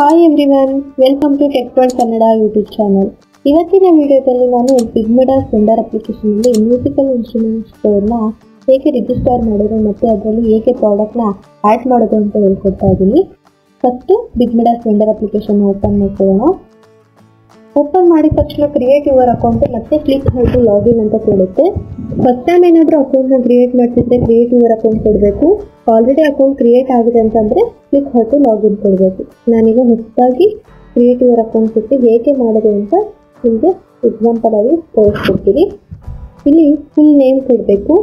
hi everyone welcome to tech world Kannada YouTube channel ಇವತ್ತಿನ ವಿಡಿಯೋದಲ್ಲಿ ನಾನು ಬಿಗ್ಮಿಡಾಸ್ ವೆಂಡರ್ ಅಪ್ಲಿಕೇಶನಲ್ಲಿ ಮ್ಯೂಸಿಕಲ್ ಇನ್ಸ್ಟ್ರೂಮೆಂಟ್ ಸ್ಟೋರ್ನ ಹೇಗೆ ರಿಜಿಸ್ಟರ್ ಮಾಡೋದು ಮತ್ತು ಅದರಲ್ಲಿ ಹೇಗೆ ಪ್ರಾಡಕ್ಟ್ನ ಆ್ಯಡ್ ಮಾಡೋದು ಅಂತ ಹೇಳ್ಕೊಡ್ತಾ ಇದ್ದೀನಿ first BigMidas vendor application open ಮಾಡ್ಕೊಳ್ಳೋಣ ಓಪನ್ ಮಾಡಿದ ತಕ್ಷಣ ಕ್ರಿಯೇಟ್ ಯುವರ್ ಅಕೌಂಟ್ ಮತ್ತೆ ಕ್ಲಿಕ್ ಮಾಡಿ ಲಾಗಿನ್ ಅಂತ ಕೇಳುತ್ತೆ ಫಸ್ಟ್ ಟೈಮ್ ಏನಾದರೂ ಅಕೌಂಟ್ನ ಕ್ರಿಯೇಟ್ ಮಾಡ್ತಿದ್ರೆ ಕ್ರಿಯೇಟ್ ಯುವರ್ ಅಕೌಂಟ್ ಕೊಡಬೇಕು ಆಲ್ರೆಡಿ ಅಕೌಂಟ್ ಕ್ರಿಯೇಟ್ ಆಗಿದೆ ಅಂತಂದ್ರೆ ಕ್ಲಿಕ್ ಹೊರಟು ಲಾಗಿನ್ ಕೊಡಬೇಕು ನಾನೀಗ ಹೊಸದಾಗಿ ಕ್ರಿಯೇಟ್ ಯುವರ್ ಅಕೌಂಟ್ ಕೊಟ್ಟು ಹೇಗೆ ಮಾಡೋದು ಅಂತ ನಿಮಗೆ ಎಕ್ಸಾಂಪಲ್ ಆಗಿ ತೋರಿಸ್ಕೊಡ್ತೀನಿ ಇಲ್ಲಿ ಫುಲ್ ನೇಮ್ ಕೊಡಬೇಕು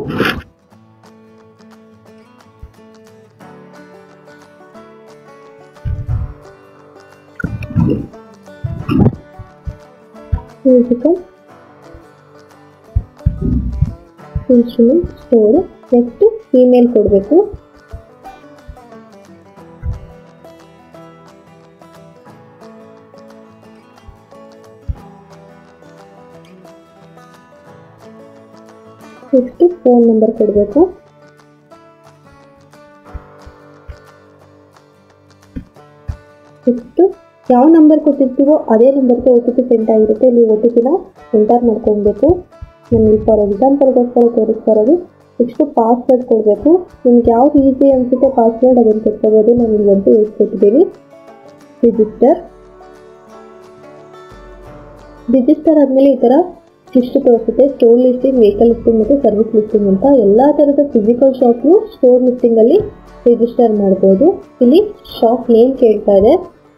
musical instrument store next email ಕೊಡಬೇಕು ನೆಕ್ಸ್ಟ್ ಫೋನ್ ನಂಬರ್ ಕೊಡಬೇಕು ನೆಕ್ಸ್ಟ್ ಯಾವ ನಂಬರ್ ಕೊಟ್ಟಿರ್ತೀವೋ ಅದೇ ನಂಬರ್ಗೆ ಒ ಟಿ ಪಿ ಸೆಂಡ್ ಆಗಿರುತ್ತೆ ಇಲ್ಲಿ ಒ ಟಿ ಪಿನ ಎಂಟರ್ ಮಾಡ್ಕೊಬೇಕು ನಾನು ಇಲ್ಲಿ ಫಾರ್ ಎಕ್ಸಾಂಪಲ್ಗೋಸ್ಕರ ತೋರಿಸ್ತಾ ಇರೋದು ನೆಕ್ಸ್ಟ್ ಪಾಸ್ವರ್ಡ್ ಕೊಡಬೇಕು ನಿಮ್ಗೆ ಯಾವ್ದು ಈಸಿ ಅನಿಸುತ್ತೆ ಪಾಸ್ವರ್ಡ್ ಅದನ್ನು ಕೊಟ್ಕೋಬೋದು ನಾನು ಇಲ್ಲಿ ಒಂದು ಯೂಸ್ ಕೊಟ್ಟಿದ್ದೀನಿ ರಿಜಿಸ್ಟರ್ ರಿಜಿಸ್ಟರ್ ಆದಮೇಲೆ ಈ ಥರ ಇಷ್ಟು ತೋರಿಸುತ್ತೆ ಸ್ಟೋರ್ ಲಿಸ್ಟಿಂಗ್ ವೆಹಿಕಲ್ ಲಿಸ್ಟಿಂಗ್ ಮತ್ತು ಸರ್ವಿಸ್ ಲಿಸ್ಟಿಂಗ್ ಅಂತ ಎಲ್ಲ ಥರದ ಫಿಸಿಕಲ್ ಶಾಪ್ನು ಸ್ಟೋರ್ ಲಿಸ್ಟಿಂಗಲ್ಲಿ ರಿಜಿಸ್ಟರ್ ಮಾಡ್ಬೋದು ಇಲ್ಲಿ ಶಾಪ್ ನೇಮ್ ಕೇಳ್ತಾ ಇದೆ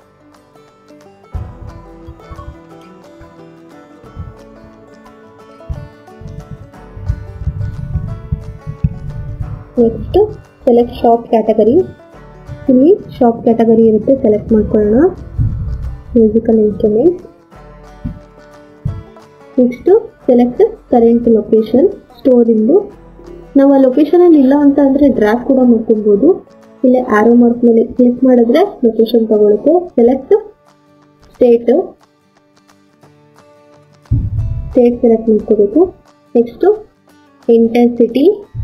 ನೆಕ್ಸ್ಟ್ ಸೆಲೆಕ್ಟ್ ಶಾಪ್ ಕ್ಯಾಟಗರಿ ಇಲ್ಲಿ ಶಾಪ್ ಕ್ಯಾಟಗರಿ ಇರುತ್ತೆ ಸೆಲೆಕ್ಟ್ ಮಾಡ್ಕೊಳ್ಳೋಣ musical instrument next select current location ಸ್ಟೋರಿಂದು ನಾವು ಆ ಲೊಕೇಶನಲ್ಲಿ ಇಲ್ಲ ಅಂತ ಅಂದರೆ ಡ್ರಾಗ್ ಕೂಡ ಮಾಡ್ಕೊಬೋದು ಇಲ್ಲೇ ಆರೋ ಮಾರ್ಕ್ ಮೇಲೆ ಕ್ಲಿಕ್ ಮಾಡಿದ್ರೆ ಲೊಕೇಶನ್ ತಗೊಳುತ್ತೆ ಸೆಲೆಕ್ಟ್ ಸ್ಟೇಟ್ ಸ್ಟೇಟ್ ಸೆಲೆಕ್ಟ್ ಮಾಡ್ಕೋಬೇಕು ನೆಕ್ಸ್ಟು ಇಂಟೆನ್ಸಿಟಿ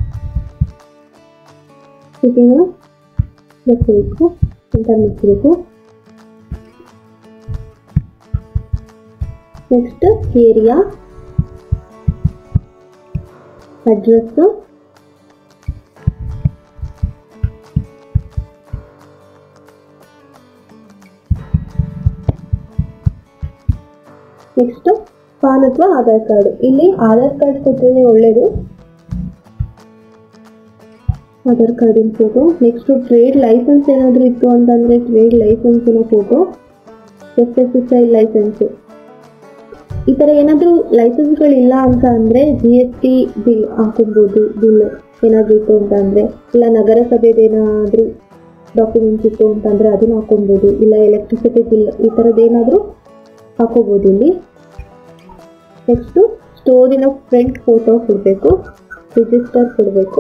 ಸಿಟಿನ ಮಾಡ್ಕೋಬೇಕು ಎಂಟರ್ ಮಾಡ್ಕೋಬೇಕು next area address next PAN ಅಥವಾ ಆಧಾರ್ ಕಾರ್ಡ್ ಇಲ್ಲಿ ಆಧಾರ್ ಕಾರ್ಡ್ ಕೊಟ್ಟರೆ ಒಳ್ಳೇದು ಆಧಾರ್ ಕಾರ್ಡಿನ ಫೋಟೋ ನೆಕ್ಸ್ಟ್ ಟ್ರೇಡ್ ಲೈಸೆನ್ಸ್ ಏನಾದರೂ ಇತ್ತು ಅಂತಂದರೆ ಟ್ರೇಡ್ ಲೈಸೆನ್ಸಿನ photo S S S I license ಈ ಥರ ಏನಾದರೂ ಲೈಸೆನ್ಸ್ಗಳಿಲ್ಲ ಅಂತ ಅಂದರೆ ಜಿ ಎಸ್ ಟಿ ಬಿಲ್ ಹಾಕೊಬೋದು ಬಿಲ್ ಏನಾದರೂ ಇತ್ತು ಅಂತ ಅಂದರೆ ಇಲ್ಲ ನಗರಸಭೆದೇನಾದರೂ ಡಾಕ್ಯುಮೆಂಟ್ಸ್ ಇತ್ತು ಅಂತಂದರೆ ಅದನ್ನು ಹಾಕೊಬೋದು ಇಲ್ಲ ಎಲೆಕ್ಟ್ರಿಸಿಟಿ ಬಿಲ್ ಈ ಥರದ್ದು ಏನಾದರೂ ಹಾಕೋಬೋದು ಇಲ್ಲಿ ನೆಕ್ಸ್ಟು ಸ್ಟೋರಿನ ಫ್ರಂಟ್ ಫೋಟೋ ಕೊಡಬೇಕು ರಿಜಿಸ್ಟರ್ ಕೊಡಬೇಕು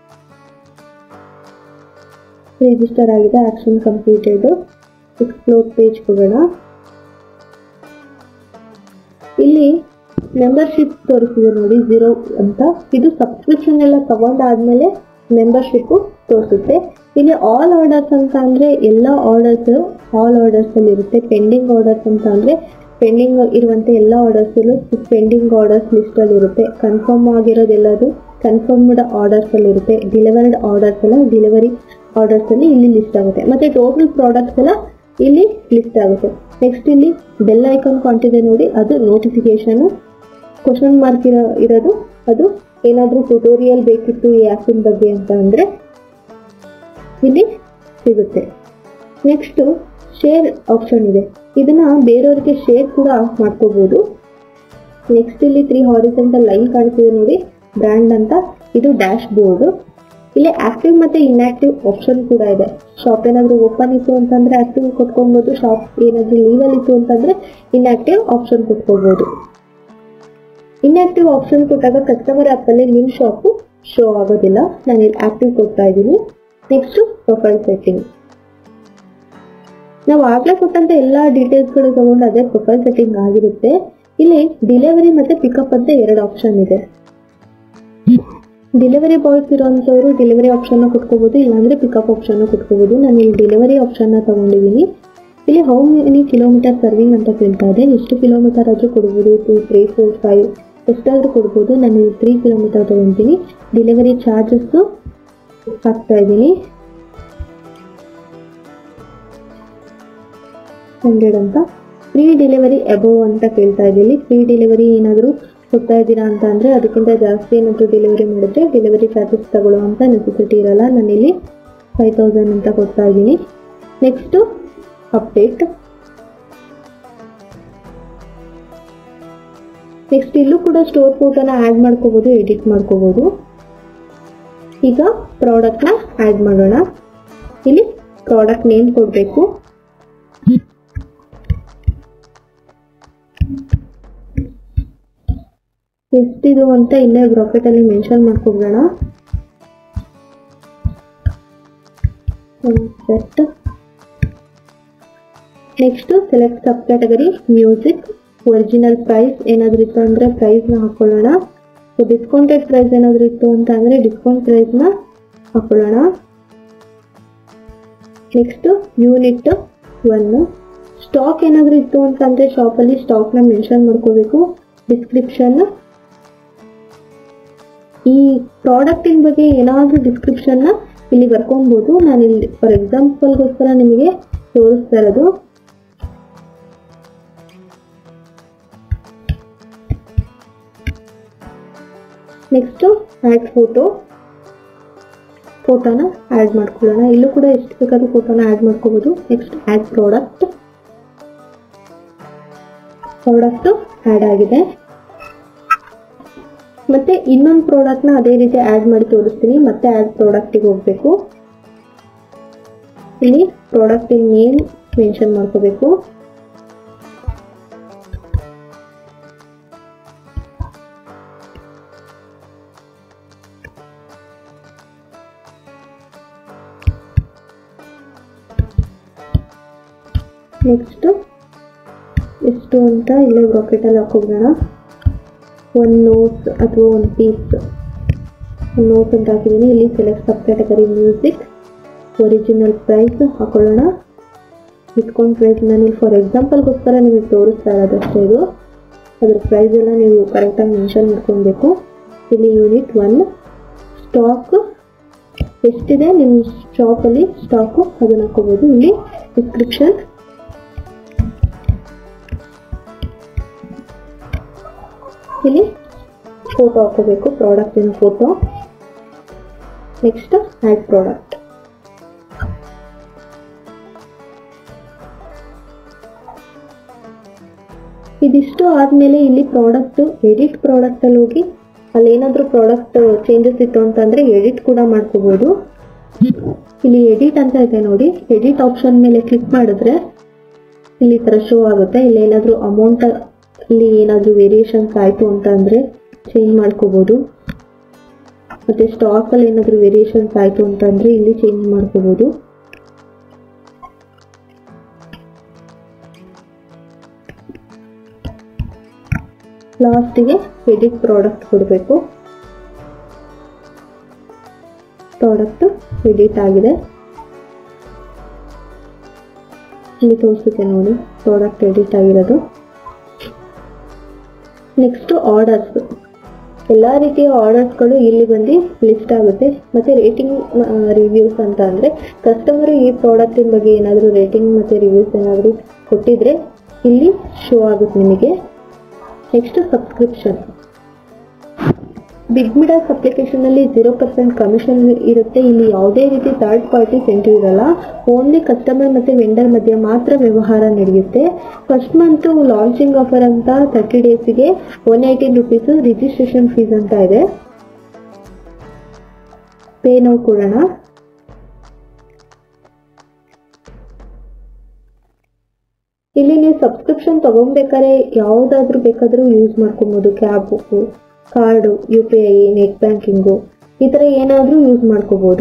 ರಿಜಿಸ್ಟರ್ ಆಗಿದೆ ಆಕ್ಷನ್ ಕಂಪ್ಲೀಟೆಡ್ ಎಕ್ಸ್ಪ್ಲೋರ್ ಪೇಜ್ ಕೊಡೋಣ ಇಲ್ಲಿ ಮೆಂಬರ್ಶಿಪ್ ತೋರಿಸಿದೆ ನೋಡಿ ಝೀರೋ ಅಂತ ಇದು ಸಬ್ಸ್ಕ್ರಿಪ್ಷನ್ ಎಲ್ಲ ತಗೊಂಡಾದ್ಮೇಲೆ ಮೆಂಬರ್ಶಿಪ್ ತೋರಿಸುತ್ತೆ ಇಲ್ಲಿ ಆಲ್ ಆರ್ಡರ್ಸ್ ಅಂತ ಅಂದ್ರೆ ಎಲ್ಲ ಆರ್ಡರ್ಸ್ ಆಲ್ ಆರ್ಡರ್ಸ್ ಅಲ್ಲಿ ಇರುತ್ತೆ ಪೆಂಡಿಂಗ್ ಆರ್ಡರ್ಸ್ ಅಂತ ಅಂದ್ರೆ ಪೆಂಡಿಂಗ್ ಇರುವಂತೆ ಎಲ್ಲ ಆರ್ಡರ್ಸ್ ಪೆಂಡಿಂಗ್ ಆರ್ಡರ್ಸ್ ಲಿಸ್ಟ್ ಅಲ್ಲಿ ಇರುತ್ತೆ ಕನ್ಫರ್ಮ್ ಆಗಿರೋದೆಲ್ಲದು ಕನ್ಫರ್ಮ್ಡ್ ಆರ್ಡರ್ಸ್ ಅಲ್ಲಿ ಇರುತ್ತೆ ಡೆಲಿವರ್ಡ್ ಆರ್ಡರ್ಸ್ ಎಲ್ಲ ಡೆಲಿವರಿ ಆರ್ಡರ್ಸ್ ಅಲ್ಲಿ ಇಲ್ಲಿ ಲಿಸ್ಟ್ ಆಗುತ್ತೆ ಮತ್ತೆ ಟೋಟಲ್ ಪ್ರಾಡಕ್ಟ್ಸ್ ಎಲ್ಲ ಇಲ್ಲಿ ಲಿಸ್ಟ್ ಆಗುತ್ತೆ ನೆಕ್ಸ್ಟ್ ಇಲ್ಲಿ ಬೆಲ್ ಐಕಾನ್ ಕಾಣ್ತಿದೆ ನೋಡಿ ಅದು ನೋಟಿಫಿಕೇಶನ್ ಕ್ವಶನ್ ಮಾರ್ಕ್ ಇರೋ ಇರೋದು ಅದು ಏನಾದರೂ ಟ್ಯುಟೋರಿಯಲ್ ಬೇಕಿತ್ತು ಈ ಆ್ಯಪಿನ ಬಗ್ಗೆ ಅಂತ ಅಂದರೆ ಇಲ್ಲಿ ಸಿಗುತ್ತೆ ನೆಕ್ಸ್ಟು ಶೇರ್ ಆಪ್ಷನ್ ಇದೆ ಇದನ್ನ ಬೇರೆಯವರಿಗೆ ಶೇರ್ ಕೂಡ ಮಾಡ್ಕೋಬಹುದು ನೆಕ್ಸ್ಟ್ ಇಲ್ಲಿ ತ್ರೀ ಹಾರಿಸೆಂಟಲ್ ಲೈನ್ ಕಾಣಿಸ್ತಿದೆ ನೋಡಿ ಬ್ರ್ಯಾಂಡ್ ಅಂತ ಇದು ಡ್ಯಾಶ್ ಬೋರ್ಡ್ ಇಲ್ಲಿ ಆಕ್ಟಿವ್ ಮತ್ತೆ ಇನ್ಆಕ್ಟಿವ್ ಆಪ್ಷನ್ ಕೂಡ ಇದೆ ಶಾಪ್ ಏನಾದರೂ ಓಪನ್ ಇತ್ತು ಅಂತಂದ್ರೆ ಆಕ್ಟಿವ್ ಕೊಟ್ಕೊಬೋದು ಶಾಪ್ ಏನಾದರೂ ಲೀವಲ್ ಇತ್ತು ಅಂತಂದ್ರೆ ಇನ್ಆಕ್ಟಿವ್ ಆಪ್ಷನ್ ಕೊಟ್ಕೋಬಹುದು ಇನ್ಆಕ್ಟಿವ್ ಆಪ್ಷನ್ ಕೊಟ್ಟಾಗ ಕಸ್ಟಮರ್ ಆ್ಯಪಲ್ಲಿ ನಿಮ್ಮ ಶಾಪು ಶೋ ಆಗೋದಿಲ್ಲ ನಾನು ಇಲ್ಲಿ ಆಕ್ಟಿವ್ ಕೊಡ್ತಾ ಇದ್ದೀನಿ ನೆಕ್ಸ್ಟ್ ಪ್ರೊಫೈಲ್ ಸೆಟ್ಟಿಂಗ್ ನಾವು ಆಗ್ಲೇ ಕೊಟ್ಟಂತ ಎಲ್ಲ ಡೀಟೇಲ್ಸ್ಗಳು ತಗೊಂಡು ಅದೇ ಪ್ರೊಫೈಲ್ ಸೆಟ್ಟಿಂಗ್ ಆಗಿರುತ್ತೆ ಇಲ್ಲಿ ಡಿಲಿವರಿ ಮತ್ತೆ ಪಿಕಪ್ ಅಂತ ಎರಡು ಆಪ್ಷನ್ ಇದೆ ಡೆಲಿವರಿ ಬಾಯ್ಸ್ ಇರೋಂಥವ್ರು ಡೆಲಿವರಿ ಆಪ್ಷನ್ನ ಕೊಟ್ಕೋಬೋದು ಇಲ್ಲಾಂದ್ರೆ ಪಿಕಪ್ ಆಪ್ಷನ್ನ ಕೊಟ್ಕೋಬೋದು ನಾನು ಇಲ್ಲಿ ಡೆಲಿವರಿ ಆಪ್ಷನ್ನ ತಗೊಂಡಿದ್ದೀನಿ ಇಲ್ಲಿ ಹೌ ಮೆನಿ ಕಿಲೋಮೀಟರ್ ಸರ್ವಿಂಗ್ ಅಂತ ಕೇಳ್ತಾ ಇದೆ ಎಷ್ಟು ಕಿಲೋಮೀಟರ್ ಆದರೂ ಕೊಡ್ಬೋದು ಟು ತ್ರೀ ಫೋರ್ ಫೈವ್ ಎಷ್ಟಾದರೂ ಕೊಡ್ಬೋದು ನಾನು ತ್ರೀ ಕಿಲೋಮೀಟರ್ ತೊಗೊತೀನಿ ಡೆಲಿವರಿ ಚಾರ್ಜಸ್ಸು ಹಾಕ್ತಾ ಇದ್ದೀನಿ ಹಂಡ್ರೆಡ್ ಅಂತ ಫ್ರೀ ಡೆಲಿವರಿ ಅಬೋವ್ ಅಂತ ಕೇಳ್ತಾ ಇದ್ದೀನಿ ಫ್ರೀ ಡೆಲಿವರಿ ಏನಾದರೂ ಕೊಡ್ತಾ ಇದ್ದೀರಾ ಅಂತ ಅಂದರೆ ಅದಕ್ಕಿಂತ ಜಾಸ್ತಿ ಏನಾದರೂ ಡೆಲಿವರಿ ಮಾಡಿದ್ರೆ ಡೆಲಿವರಿ ಚಾರ್ಜಸ್ ತಗೊಳ್ಳುವಂಥ ನೆಸೆಸಿಟಿ ಇರಲ್ಲ ನಾನಿಲ್ಲಿ ಫೈವ್ ತೌಸಂಡ್ ಅಂತ ಕೊಡ್ತಾ ಇದ್ದೀನಿ ನೆಕ್ಸ್ಟು ಅಪ್ಡೇಟ್ ನೆಕ್ಸ್ಟ್ ಇಲ್ಲೂ ಕೂಡ ಸ್ಟೋರ್ ಫೋಟೋನ ಆ್ಯಡ್ ಮಾಡ್ಕೋಬೋದು ಎಡಿಟ್ ಮಾಡ್ಕೋಬೋದು ಈಗ ಪ್ರಾಡಕ್ಟ್ನ ಆ್ಯಡ್ ಮಾಡೋಣ ಇಲ್ಲಿ ಪ್ರಾಡಕ್ಟ್ ನೇಮ್ ಕೊಡಬೇಕು ಎಷ್ಟಿದು ಅಂತ ಇಲ್ಲೇ ಬ್ರಾಕೆಟ್ ಅಲ್ಲಿ ಮೆನ್ಷನ್ ಮಾಡ್ಕೊಬಿಡೋಣ set next select subcategory music original price ಏನಾದರೂ ಇತ್ತು ಅಂದರೆ ಪ್ರೈಸ್ನ ಹಾಕೊಳ್ಳೋಣ ಸೊ ಡಿಸ್ಕೌಂಟೆಡ್ ಪ್ರೈಸ್ ಏನಾದರೂ ಇತ್ತು ಅಂತ ಅಂದರೆ ಡಿಸ್ಕೌಂಟ್ ಪ್ರೈಸ್ನ ಹಾಕೊಳ್ಳೋಣ ನೆಕ್ಸ್ಟ್ ಯೂನಿಟ್ ಒನ್ನು ಸ್ಟಾಕ್ ಏನಾದರೂ ಇತ್ತು ಅಂತ ಅಂದರೆ ಶಾಪಲ್ಲಿ ಸ್ಟಾಕ್ನ ಮೆನ್ಷನ್ ಮಾಡ್ಕೋಬೇಕು ಡಿಸ್ಕ್ರಿಪ್ಷನ್ ಈ ಪ್ರಾಡಕ್ಟಿನ ಬಗ್ಗೆ ಏನಾದರೂ ಡಿಸ್ಕ್ರಿಪ್ಷನ್ನ ಇಲ್ಲಿ ಬರ್ಕೊಬೋದು ನಾನು ಇಲ್ಲಿ ಫಾರ್ ಎಕ್ಸಾಂಪಲ್ಗೋಸ್ಕರ ನಿಮಗೆ ತೋರಿಸ್ತಾ ಇರೋದು ನೆಕ್ಸ್ಟು ಆ್ಯಡ್ ಫೋಟೋ ಫೋಟೋನ ಆ್ಯಡ್ ಮಾಡ್ಕೊಳ್ಳೋಣ ಇಲ್ಲೂ ಕೂಡ ಎಷ್ಟು ಬೇಕಾದ್ರೂ ಫೋಟೋನ ಆ್ಯಡ್ ಮಾಡ್ಕೋಬೋದು next add product product add ಆಗಿದೆ ಮತ್ತೆ ಇನ್ನೊಂದು ಪ್ರಾಡಕ್ಟ್ನ ಅದೇ ರೀತಿ ಆ್ಯಡ್ ಮಾಡಿ ತೋರಿಸ್ತೀನಿ ಮತ್ತೆ ಆ್ಯಡ್ ಪ್ರಾಡಕ್ಟಿಗೆ ಹೋಗಬೇಕು ಇಲ್ಲಿ ಪ್ರಾಡಕ್ಟಿನ ನೇಮ್ ಮೆನ್ಷನ್ ಮಾಡ್ಕೋಬೇಕು ನೆಕ್ಸ್ಟ್ ಎಷ್ಟು ಅಂತ ಇಲ್ಲೇ ಬ್ರಾಕೆಟಲ್ಲಿ ಹಾಕೋಬಿಡೋಣ ಒಂದು ನೋಟ್ ಅಥವಾ ಒಂದು ಪೀಸ್ ನೋಟ್ ಅಂತ ಹಾಕಿದ್ದೀನಿ ಇಲ್ಲಿ select subcategory music original price ಹಾಕೊಳ್ಳೋಣ ಡಿಸ್ಕೌಂಟ್ ಪ್ರೈಸ್ ನಾನು ಇಲ್ಲಿ ಫಾರ್ ಎಕ್ಸಾಂಪಲ್ಗೋಸ್ಕರ ನಿಮಗೆ ತೋರಿಸ್ತಾ ಇರೋದಷ್ಟೇ ಇದು ಅದ್ರ ಪ್ರೈಸ್ ಎಲ್ಲ ನೀವು ಕರೆಕ್ಟಾಗಿ ಮೆನ್ಷನ್ ಮಾಡ್ಕೊಬೇಕು ಇಲ್ಲಿ ಯೂನಿಟ್ ಒನ್ ಸ್ಟಾಕ್ ಎಷ್ಟಿದೆ ನಿಮ್ಮ ಶಾಪಲ್ಲಿ ಸ್ಟಾಕು ಅದನ್ನ ಹಾಕೋಬೋದು ಇಲ್ಲಿ ಡಿಸ್ಕ್ರಿಪ್ಷನ್ ಇಲ್ಲಿ ಫೋಟೋ ಹಾಕೋಬೇಕು ಪ್ರಾಡಕ್ಟಿನ ಫೋಟೋ ನೆಕ್ಸ್ಟ್ ಆ್ಯಡ್ ಪ್ರಾಡಕ್ಟ್ ಇದಿಷ್ಟು ಆದಮೇಲೆ ಇಲ್ಲಿ ಪ್ರಾಡಕ್ಟ್ ಎಡಿಟ್ ಪ್ರಾಡಕ್ಟಲ್ಲಿ ಹೋಗಿ ಅಲ್ಲಿ ಏನಾದರೂ ಪ್ರಾಡಕ್ಟ್ ಚೇಂಜಸ್ ಇತ್ತು ಅಂತಂದರೆ ಎಡಿಟ್ ಕೂಡ ಮಾಡ್ಕೋಬೋದು ಇಲ್ಲಿ ಎಡಿಟ್ ಅಂತ ಇದೆ ನೋಡಿ ಎಡಿಟ್ ಆಪ್ಷನ್ ಮೇಲೆ ಕ್ಲಿಕ್ ಮಾಡಿದ್ರೆ ಇಲ್ಲಿ ಈ ಥರ ಶೋ ಆಗುತ್ತೆ ಇಲ್ಲಿ ಏನಾದರೂ ಅಮೌಂಟ್ ಇಲ್ಲಿ ಏನಾದರೂ ವೇರಿಯೇಷನ್ಸ್ ಆಯಿತು ಅಂತ ಅಂದರೆ ಚೇಂಜ್ ಮಾಡ್ಕೋಬೋದು ಮತ್ತು ಸ್ಟಾಕಲ್ಲಿ ಏನಾದರೂ ವೇರಿಯೇಷನ್ಸ್ ಆಯಿತು ಅಂತಂದರೆ ಇಲ್ಲಿ ಚೇಂಜ್ ಮಾಡ್ಕೋಬೋದು ಲಾಸ್ಟಿಗೆ ಎಡಿಟ್ ಪ್ರಾಡಕ್ಟ್ ಕೊಡಬೇಕು ಪ್ರಾಡಕ್ಟ್ ಎಡಿಟ್ ಆಗಿದೆ ಇಲ್ಲಿ ತೋರಿಸುತ್ತೆ ನೋಡಿ ಪ್ರಾಡಕ್ಟ್ ಎಡಿಟ್ ಆಗಿರೋದು ನೆಕ್ಸ್ಟ್ ಆರ್ಡರ್ಸ್ ಎಲ್ಲ ರೀತಿಯ ಆರ್ಡರ್ಸ್ಗಳು ಇಲ್ಲಿ ಬಂದು ಲಿಸ್ಟ್ ಆಗುತ್ತೆ ಮತ್ತು ರೇಟಿಂಗ್ ರಿವ್ಯೂಸ್ ಅಂತ ಅಂದರೆ ಕಸ್ಟಮರು ಈ ಪ್ರಾಡಕ್ಟಿನ ಬಗ್ಗೆ ಏನಾದರೂ ರೇಟಿಂಗ್ ಮತ್ತು ರಿವ್ಯೂಸ್ ಏನಾದರೂ ಕೊಟ್ಟಿದ್ರೆ ಇಲ್ಲಿ ಶೋ ಆಗುತ್ತೆ ನಿಮಗೆ ನೆಕ್ಸ್ಟ್ ಸಬ್ಸ್ಕ್ರಿಪ್ಷನ್ ಬಿಗ್ ಮಿಡಲ್ಸ್ ಅಪ್ಲಿಕೇಶನಲ್ಲಿ ಜೀರೋ ಪರ್ಸೆಂಟ್ ಕಮಿಷನ್ ಇರುತ್ತೆ ಇಲ್ಲಿ ಯಾವುದೇ ರೀತಿ ಥರ್ಡ್ ಪಾರ್ಟಿ ಸೆಂಟ್ರಿ ಇರಲ್ಲ ಓನ್ಲಿ ಕಸ್ಟಮರ್ ಮತ್ತು ವೆಂಡರ್ ಮಧ್ಯೆ ಮಾತ್ರ ವ್ಯವಹಾರ ನಡೆಯುತ್ತೆ ಫಸ್ಟ್ ಮಂತು ಲಾಂಚಿಂಗ್ ಆಫರ್ ಅಂತ ತರ್ಟಿ ಡೇಸಿಗೆ one eighteen rupees registration fees ಅಂತ ಇದೆ ಪೇ ನಾವು ಕೊಡೋಣ ಇಲ್ಲಿ ನೀವು ಸಬ್ಸ್ಕ್ರಿಪ್ಷನ್ ತಗೊಬೇಕಾದ್ರೆ ಯಾವುದಾದ್ರೂ ಬೇಕಾದರೂ ಯೂಸ್ ಮಾಡ್ಕೊಬೋದು cab book card U P I net banking ಈ ಥರ ಏನಾದರೂ ಯೂಸ್ ಮಾಡ್ಕೋಬೋದು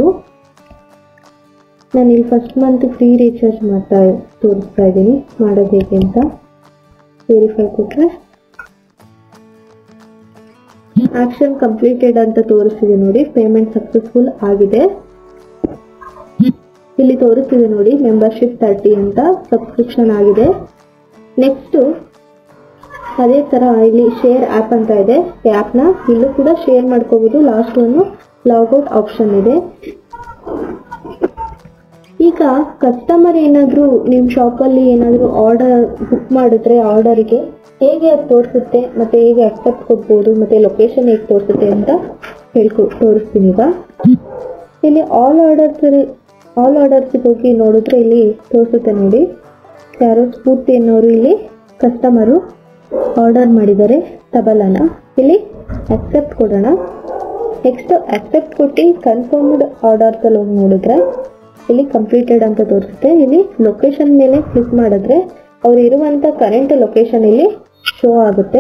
ನಾನು ಇಲ್ಲಿ ಫಸ್ಟ್ ಮಂತ್ ಫ್ರೀ ರೀಚಾರ್ಜ್ ಮಾಡ್ತಾ ತೋರಿಸ್ತಾ ಇದ್ದೀನಿ ಮಾಡೋದು ಹೇಗೆ ಅಂತ ವೆರಿಫೈ ಕೊಟ್ಟರೆ ಆಕ್ಷನ್ ಕಂಪ್ಲೀಟೆಡ್ ಅಂತ ತೋರಿಸ್ತಿದೆ ನೋಡಿ ಪೇಮೆಂಟ್ ಸಕ್ಸಸ್ಫುಲ್ ಆಗಿದೆ ಇಲ್ಲಿ ತೋರಿಸ್ತಿದೆ ನೋಡಿ ಮೆಂಬರ್ಶಿಪ್ ತರ್ಟಿ ಅಂತ ಸಬ್ಸ್ಕ್ರಿಪ್ಷನ್ ಆಗಿದೆ ನೆಕ್ಸ್ಟ್ ಅದೇ ತರ ಇಲ್ಲಿ ಶೇರ್ ಆಪ್ ಅಂತ ಇದೆ ಆ್ಯಪ್ನ ಇಲ್ಲೂ ಕೂಡ ಶೇರ್ ಮಾಡ್ಕೋಬಹುದು ಲಾಸ್ಟ್ ಒಂದು ಲಾಗೌಟ್ ಆಪ್ಷನ್ ಇದೆ ಈಗ ಕಸ್ಟಮರ್ ಏನಾದರೂ ನಿಮ್ಮ ಶಾಪಲ್ಲಿ ಏನಾದರೂ ಆರ್ಡರ್ ಬುಕ್ ಮಾಡಿದ್ರೆ ಆರ್ಡರ್ಗೆ ಹೇಗೆ ಅದು ತೋರಿಸುತ್ತೆ ಮತ್ತೆ ಹೇಗೆ ಅಕ್ಸೆಪ್ಟ್ ಕೊಡ್ಬೋದು ಮತ್ತೆ ಲೊಕೇಶನ್ ಹೇಗೆ ತೋರಿಸುತ್ತೆ ಅಂತ ಹೇಳ್ಕೊ ತೋರಿಸ್ತೀನಿ ಈಗ ಇಲ್ಲಿ ಆಲ್ ಆರ್ಡರ್ಸ್ ಆಲ್ ಆರ್ಡರ್ಸ್ಗೆ ಹೋಗಿ ನೋಡಿದ್ರೆ ಇಲ್ಲಿ ತೋರಿಸುತ್ತೆ ನೋಡಿ ಯಾರೋ ಸ್ಫೂರ್ತಿ ಅನ್ನೋರು ಇಲ್ಲಿ ಕಸ್ಟಮರು ಆರ್ಡರ್ ಮಾಡಿದ್ದಾರೆ ತಬಲನ ಇಲ್ಲಿ ಅಕ್ಸೆಪ್ಟ್ ಕೊಡೋಣ ನೆಕ್ಸ್ಟ್ ಅಕ್ಸೆಪ್ಟ್ ಕೊಟ್ಟು ಕನ್ಫರ್ಮ್ಡ್ ಆರ್ಡರ್ಸ್ ಅಲ್ಲಿ ಹೋಗಿ ನೋಡಿದ್ರೆ ಇಲ್ಲಿ ಕಂಪ್ಲೀಟೆಡ್ ಅಂತ ತೋರಿಸುತ್ತೆ ಇಲ್ಲಿ ಲೊಕೇಶನ್ ಮೇಲೆ ಕ್ಲಿಕ್ ಮಾಡಿದ್ರೆ ಅವ್ರು ಇರುವಂತ ಕರೆಂಟ್ ಲೊಕೇಶನ್ ಇಲ್ಲಿ ಶೋ ಆಗುತ್ತೆ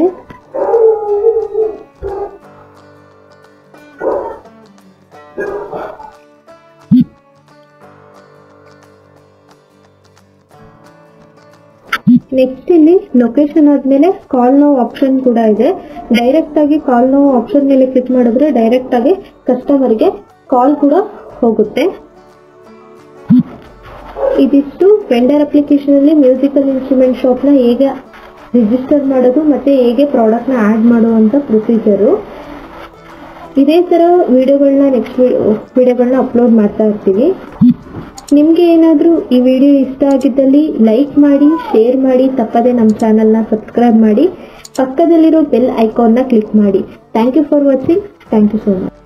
ನೆಕ್ಸ್ಟ್ ಇಲ್ಲಿ ಲೊಕೇಶನ್ ಆದ್ಮೇಲೆ ಕಾಲ್ ನೋ ಆಪ್ಷನ್ ಕೂಡ ಇದೆ ಡೈರೆಕ್ಟ್ ಆಗಿ ಕಾಲ್ ನೋ ಆಪ್ಷನ್ ಮೇಲೆ ಕ್ಲಿಕ್ ಮಾಡಿದ್ರೆ ಡೈರೆಕ್ಟ್ ಆಗಿ ಕಸ್ಟಮರ್ಗೆ ಕಾಲ್ ಕೂಡ ಹೋಗುತ್ತೆ ಇದಿಷ್ಟು ವೆಂಡರ್ ಅಪ್ಲಿಕೇಶನ್ ಅಲ್ಲಿ ಮ್ಯೂಸಿಕಲ್ ಇನ್ಸ್ಟ್ರೂಮೆಂಟ್ ಶಾಪ್ ನ ಹೇಗೆ ರಿಜಿಸ್ಟರ್ ಮಾಡೋದು ಮತ್ತೆ ಹೇಗೆ ಪ್ರಾಡಕ್ಟ್ ನ ಆಡ್ ಮಾಡುವಂತ ಪ್ರೊಸೀಜರು ಇದೇ ತರ ವಿಡಿಯೋಗಳನ್ನ ನೆಕ್ಸ್ಟ್ ವಿಡಿಯೋಗಳನ್ನ ಅಪ್ಲೋಡ್ ಮಾಡ್ತಾ ಇರ್ತೀವಿ ನಿಮ್ಗೆ ಏನಾದರೂ ಈ ವಿಡಿಯೋ ಇಷ್ಟ ಆಗಿದ್ದಲ್ಲಿ ಲೈಕ್ ಮಾಡಿ ಶೇರ್ ಮಾಡಿ ತಪ್ಪದೆ ನಮ್ಮ ಚಾನಲ್ನ ಸಬ್ಸ್ಕ್ರೈಬ್ ಮಾಡಿ ಪಕ್ಕದಲ್ಲಿರೋ ಬೆಲ್ ಐಕಾನ್ನ ಕ್ಲಿಕ್ ಮಾಡಿ thank you for watching thank you so much